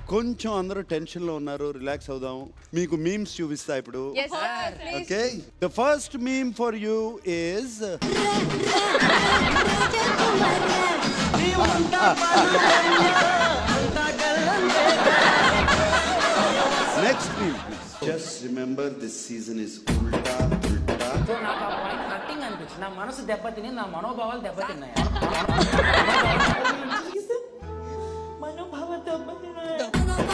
కొంచెం అందరూ టెన్షన్ లో ఉన్నారు రిలాక్స్ అవుదాం మీకు మీమ్స్ చూపిస్తా ఇప్పుడు okay the first meme for you is next meme just remember this season is ఉల్టా ఉల్టా సో నాకు ఆ పాయింట్ హర్టింగ్ అనిపించింది నా మనసు దెబ్బతిని నా మనోభావాలు దెబ్బతిన్నాయి మనోభావ దెబ్బతిన్నాయి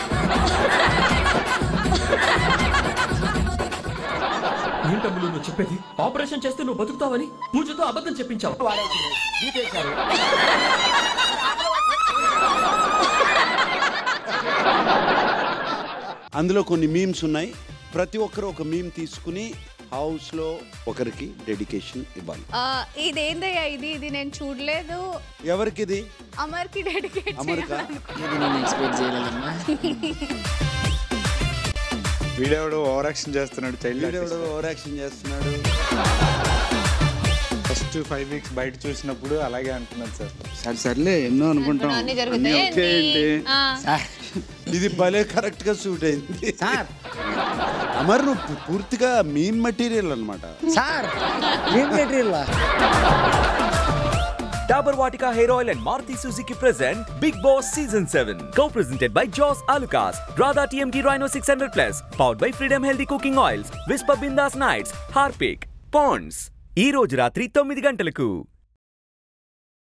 ఏంటమ్ములు నువ్వు చెప్పేది ఆపరేషన్ చేస్తే నువ్వు బతుకుతావని పూజతో అబద్ధం చెప్పించావు వాడేసింది గీతేశారు అందులో కొన్ని మీమ్స్ ఉన్నాయి ప్రతి ఒక్కరు ఒక మీమ్ తీసుకుని హౌస్ లో ఒకరికి డెడికేషన్ ఇవ్వాలి ఆ, ఇదేందయ్యా ఇది ఇది నేను చూడలేదు ఎవరికి ఇది అమర్కి డెడికేట్ అమరికా ఇది నేను ఎక్స్పెక్ట్ చేయలేదమ్మా వీడెవడు ఓవర్ యాక్షన్ చేస్తున్నాడు చైల్డ్ వీడెవడు ఓవర్ యాక్షన్ చేస్తున్నాడు ఫస్ట్ ఫైవ్ వీక్స్ బయట చూసినప్పుడు అలాగే అనుకున్నాను సార్ సరే సర్లే ఎన్నో అనుకుంటాం అన్ని అన్నీ జరుగుతాయి ఓకే ఏంటి ఆ, ఇది భలే కరెక్ట్ గా సూట్ అయింది సార్ అమర్ నువ్వు పు- పూర్తిగా మీమ్ మెటీరియల్ అన్నమాట సార్ ఏం material Dabur Vatika Hair Oil and Maruti Suzuki present Big Boss Season 7. Co-presented by Joss Alucas, Radha TMT Rhino 600 Plus, powered by Freedom Healthy Cooking Oils, Whisper Bindas Nights, Harpic, Ponds. ఈ రోజు రాత్రి తొమ్మిది గంటలకు